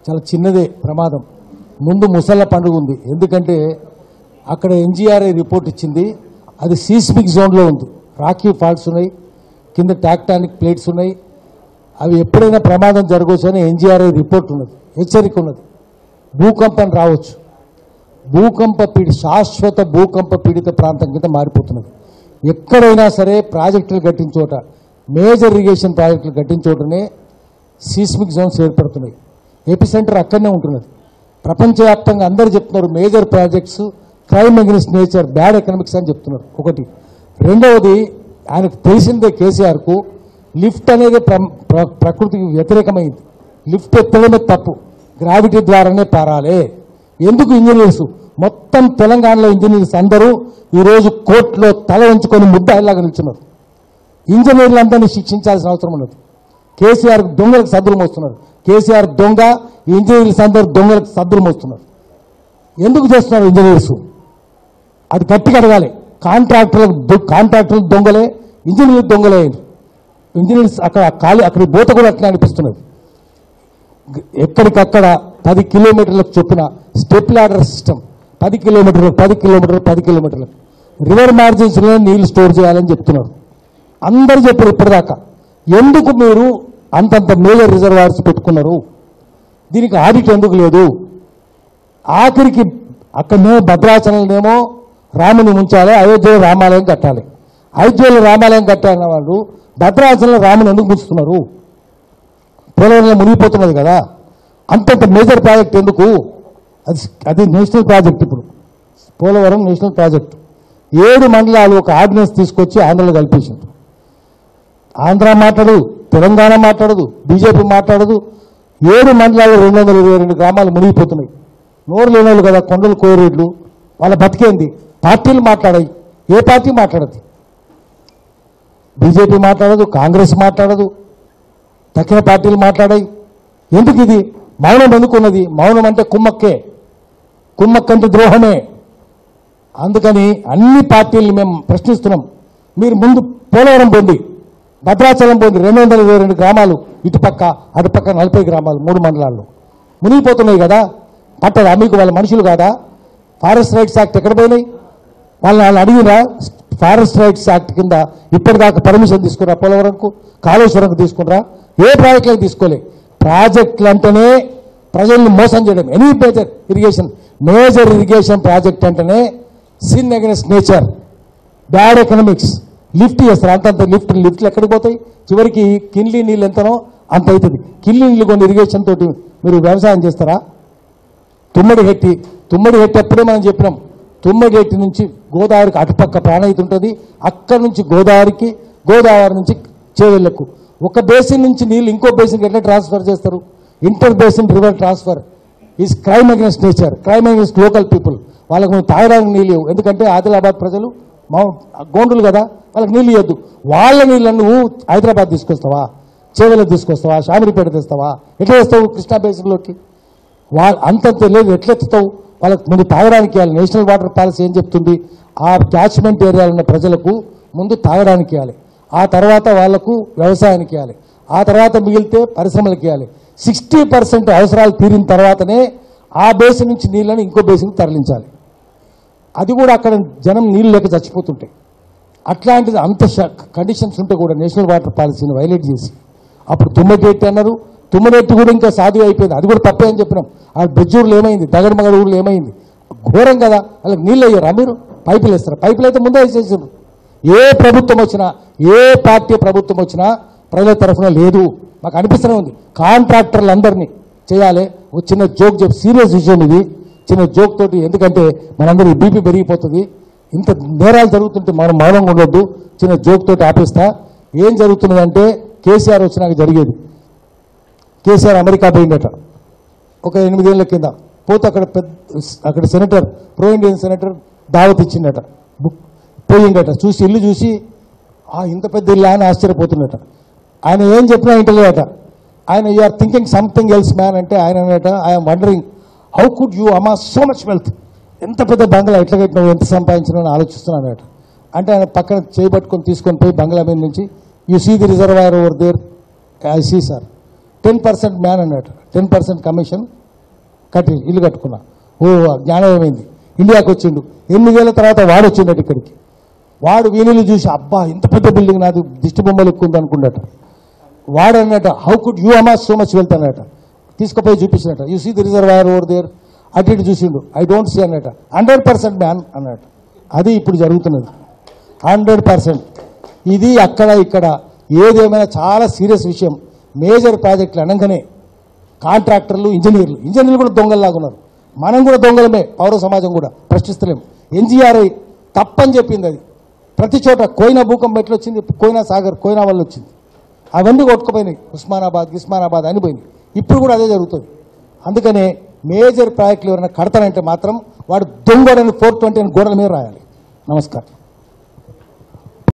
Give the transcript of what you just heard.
చాలా చిన్నదే ప్రమాదం ముందు ముసళ్ళ పండుగ ఉంది ఎందుకంటే అక్కడ ఎన్జిఆర్ఐ రిపోర్ట్ ఇచ్చింది అది సీస్మిక్ జోన్లో ఉంది రాకీ ఫాల్ట్స్ ఉన్నాయి కింద టాక్టానిక్ ప్లేట్స్ ఉన్నాయి అవి ఎప్పుడైనా ప్రమాదం జరగవచ్చు అని ఎన్జిఆర్ఐ రిపోర్ట్ ఉన్నది హెచ్చరిక ఉన్నది భూకంపం రావచ్చు భూకంప పీడి శాశ్వత భూకంప పీడిత ప్రాంతం కింద మారిపోతున్నది ఎక్కడైనా సరే ప్రాజెక్టులు కట్టించోట మేజర్ ఇరిగేషన్ ప్రాజెక్టులు కట్టించోటనే సీస్మిక్ జోన్స్ ఏర్పడుతున్నాయి ఎపి సెంటర్ అక్కడనే ఉంటున్నది ప్రపంచవ్యాప్తంగా అందరూ చెప్తున్నారు major projects crime against nature bad economics అని చెప్తున్నారు ఒకటి రెండవది ఆయనకు తెలిసిందే కేసీఆర్కు లిఫ్ట్ అనేది ప్ర- ప్ర- ప్రకృతికి వ్యతిరేకమైంది లిఫ్ట్ ఎత్తడమే తప్పు గ్రావిటీ ద్వారానే పారాలే ఎందుకు ఇంజనీర్స్ మొత్తం తెలంగాణలో ఇంజనీర్స్ అందరూ ఈరోజు కోర్టులో తల ఉంచుకొని ముద్దాయిలాగా నిల్చున్నారు ఇంజనీర్లందరినీ శిక్షించాల్సిన అవసరం ఉన్నది కేసీఆర్ దొంగలకు సద్దులు మోస్తున్నారు కేసీఆర్ దొంగ ఈ ఇంజనీర్స్ అందరూ దొంగలకు సద్దులు మోస్తున్నారు ఎందుకు చేస్తున్నారు ఇంజనీర్స్ అది గట్టిగా అడగాలి కాంట్రాక్టర్లకు దొ- కాంట్రాక్టర్లు దొంగలే ఇంజనీర్ దొంగలే ఇంజనీర్స్ అక్కడ ఖాళీ అక్కడి బోత కూడా అట్లా అనిపిస్తున్నది గ- ఎక్కడికక్కడ పది కిలోమీటర్లకు చొప్పున స్టెప్ లాడర్ సిస్టమ్ పది కిలోమీటర్లు పది కిలోమీటర్లు పది కిలోమీటర్లకు రివర్ మార్జిన్స్లో నీళ్లు స్టోర్ చేయాలని చెప్తున్నారు అందరూ చెప్పారు ఇప్పటిదాకా ఎందుకు మీరు అంతంత మేజర్ రిజర్వాయర్స్ పెట్టుకున్నారు దీనికి ఆడిట్ ఎందుకు లేదు ఆఖరికి అక్కడనేమో భద్రాచలంనేమో రాముని ఉంచాలి అయోధ్యలో రామాలయం కట్టాలి అయోధ్యలో రామాలయం కట్టాలన్న వాళ్ళు భద్రాచలంలో రాముని ఎందుకు ఉంచుతున్నారు పోలవరంలో మునిగిపోతున్నది కదా అంతంత మేజర్ ప్రాజెక్ట్ ఎందుకు అది అది నేషనల్ ప్రాజెక్ట్ ఇప్పుడు పోలవరం నేషనల్ ప్రాజెక్ట్ ఏడు మండలాలు ఒక ఆర్డినెన్స్ తీసుకొచ్చి ఆంధ్రలో కల్పించింది ఆంధ్ర మాట్లాడదు తెలంగాణ మాట్లాడదు బీజేపీ మాట్లాడదు ఏడు మండలాలు రెండు వందల ఇరవై రెండు గ్రామాలు మునిగిపోతున్నాయి నోరు లేనోళ్ళు కదా కొండలు కోరేడ్లు వాళ్ళ బతికేంది పార్టీలు మాట్లాడాయి ఏ పార్టీ మాట్లాడదు బీజేపీ మాట్లాడదు కాంగ్రెస్ మాట్లాడదు తక్కిన పార్టీలు మాట్లాడాయి ఎందుకు ఇది మౌనం ఎందుకున్నది మౌనం అంటే కుమ్మక్కే కుమ్మక్కంటే ద్రోహమే అందుకని అన్ని పార్టీలు మేము ప్రశ్నిస్తున్నాం మీరు ముందు పోలవరం పొంది భద్రాచలం పొంది రెండు వందల ఇరవై రెండు గ్రామాలు ఇటుపక్క అటుపక్క నలభై గ్రామాలు మూడు మండలాల్లో మునిగిపోతున్నాయి కదా పట్టదా మీకు వాళ్ళ మనుషులు కాదా ఫారెస్ట్ రైట్స్ యాక్ట్ ఎక్కడ పోయినాయి వాళ్ళని వాళ్ళు అడిగినా ఫారెస్ట్ రైట్స్ యాక్ట్ కింద ఇప్పటిదాకా పర్మిషన్ తీసుకురా పోలవరంకు కాళేశ్వరంకు తీసుకురా ఏ ప్రాజెక్టులకు తీసుకోలే ప్రాజెక్టులు అంటేనే ప్రజల్ని మోసం చేయడం any major irrigation major irrigation project అంటేనే sin against nature bad economics lift చేస్తారు అంతంత లిఫ్ట్ లిఫ్ట్లు ఎక్కడికి పోతాయి చివరికి కిన్లీ నీళ్ళు ఎంతనో అంత అవుతుంది కిన్లీ నీళ్ళు కొన్ని ఇరిగేషన్ తోటి మీరు వ్యవసాయం చేస్తారా తుమ్మడి హెట్టి తుమ్మడి హెట్టి అప్పుడే మనం చెప్పినాం తుమ్మడి హెట్టి నుంచి గోదావరికి అటుపక్క ప్రాణహిత ఉంటుంది అక్కడి నుంచి గోదావరికి గోదావరి నుంచి చేవెళ్లకు ఒక బేసిన్ నుంచి నీళ్ళు ఇంకో బేసిన్కి ఎట్లా ట్రాన్స్ఫర్ చేస్తారు inter basin river transfer is crime against nature crime against local people వాళ్ళకు మేము తాగడానికి నీళ్ళు ఇవ్వు ఎందుకంటే ఆదిలాబాద్ ప్రజలు మా గోండులు కదా వాళ్ళకి నీళ్ళు ఇవ్వద్దు వాళ్ళ నీళ్ళను నువ్వు హైదరాబాద్ తీసుకొస్తావా చేవెళ్ళకి తీసుకొస్తావా షామిరిపేట తెస్తావా ఎట్లా తెస్తావు కృష్ణా బేసిన్లోకి వాళ్ళ అంతంత లేదు ఎట్లెత్తుతావు వాళ్ళకి ముందు తాగడానికి ఇవ్వాలి నేషనల్ వాటర్ పాలసీ ఏం చెప్తుంది ఆ క్యాచ్మెంట్ ఏరియాలో ఉన్న ప్రజలకు ముందు తాగడానికి ఇవ్వాలి ఆ తర్వాత వాళ్లకు వ్యవసాయానికి ఇవ్వాలి ఆ తర్వాత మిగిలితే పరిశ్రమలకు ఇవ్వాలి సిక్స్టీ పర్సెంట్ అవసరాలు తీరిన తర్వాతనే ఆ బేసిన్ నుంచి నీళ్ళని ఇంకో బేసిన్కి తరలించాలి అది కూడా అక్కడ జనం నీళ్ళు లేక చచ్చిపోతుంటాయి అట్లాంటిది అంత కండిషన్స్ ఉంటే కూడా నేషనల్ వాటర్ పాలసీని వైలేట్ చేసి అప్పుడు తుమ్మగేట్టి అన్నారు తుమ్మగేట్టి కూడా ఇంకా సాధువు అయిపోయింది అది కూడా తప్పే అని చెప్పినాం ఆ బెజ్జూరులో ఏమైంది దగడమగడ ఊర్లో ఏమైంది ఘోరం కదా వాళ్ళకి నీళ్ళు అయ్యారా మీరు పైపులు వేస్తారు పైపులు అయితే ముందే వేసేసారు ఏ ప్రభుత్వం వచ్చినా ఏ పార్టీ ప్రభుత్వం వచ్చినా ప్రజల తరఫున లేదు మాకు అనిపిస్తూనే ఉంది కాంట్రాక్టర్లు అందరినీ చేయాలి ఒక చిన్న జోక్ చెప్పి సీరియస్ విషయం ఇది చిన్న జోక్ తోటి ఎందుకంటే మనందరి బీపీ పెరిగిపోతుంది ఇంత నేరాలు జరుగుతుంటే మనం మౌనంగా ఉండొద్దు చిన్న జోక్ తోటి ఆపేస్తా ఏం జరుగుతున్నదంటే కేసీఆర్ వచ్చినాక జరిగేది కేసీఆర్ అమెరికా పోయిందట ఒక ఎనిమిదేళ్ల కింద పోతే అక్కడ పెద్ద అక్కడ సెనేటర్ ప్రో ఇండియన్ సెనేటర్ దావత్ ఇచ్చిందట బుక్ పోయిందట చూసి ఇల్లు చూసి ఆ ఇంత పెద్ద ఇల్లు అని ఆశ్చర్యపోతున్నట ఆయన ఏం చెప్పినా ఇంటలేదట ఆయన you are thinking something else man అంటే ఆయన అన్నట I'm wondering how could you amass so much wealth ఎంత పెద్ద బంగ్లా ఎట్లా కట్టినావు ఎంత సంపాదించినావు అని ఆలోచిస్తున్నానట అంటే ఆయన పక్కన చేయబట్టుకొని తీసుకొని పోయి బంగ్లా మీద నుంచి you see the reservoir over there I see sir ten percent man అన్నట్టు టెన్ పర్సెంట్ కమిషన్ కట్టి ఇల్లు కట్టుకున్నా ఓ జ్ఞానం ఏమైంది ఇండియాకి వచ్చిండు ఎనిమిదేళ్ల తర్వాత వాడు వచ్చిండట ఇక్కడికి వాడు వీణులు చూసి అబ్బా ఇంత పెద్ద బిల్డింగ్ నాది దిష్టి బొమ్మలు ఎక్కువ ఉంది అనుకున్నట వాడు అన్నట how could you amass so much వెళ్తానట అన్నట తీసుకుపోయి చూపించినట you see the reservoir over there అటు ఇటు చూసిండు ఐ డోంట్ సీ అన్నట హండ్రెడ్ పర్సెంట్ మ్యాన్ అన్నట అది ఇప్పుడు జరుగుతున్నది హండ్రెడ్ పర్సెంట్ ఇది అక్కడ ఇక్కడ ఏదేమైనా చాలా సీరియస్ విషయం మేజర్ ప్రాజెక్టులు అనగానే కాంట్రాక్టర్లు ఇంజనీర్లు ఇంజనీర్లు కూడా దొంగల్లాగా ఉన్నారు మనం కూడా దొంగలమే పౌర సమాజం కూడా ప్రశ్నిస్తలేం ఎన్జీఆర్ఐ తప్పని చెప్పింది అది ప్రతి చోట కోయినా భూకంపం ఎట్లా వచ్చింది కోయినా సాగర్ కోయినా వల్ల వచ్చింది అవన్నీ కొట్టుకుపోయినాయి ఉస్మానాబాద్ ఉస్మానాబాద్ అని పోయింది ఇప్పుడు కూడా అదే జరుగుతుంది అందుకనే మేజర్ ప్రాజెక్టులు ఎవరైనా కడతానంటే మాత్రం వాడు దొంగడని ఫోర్ ట్వంటీ అని గోడల మీద రాయాలి నమస్కారం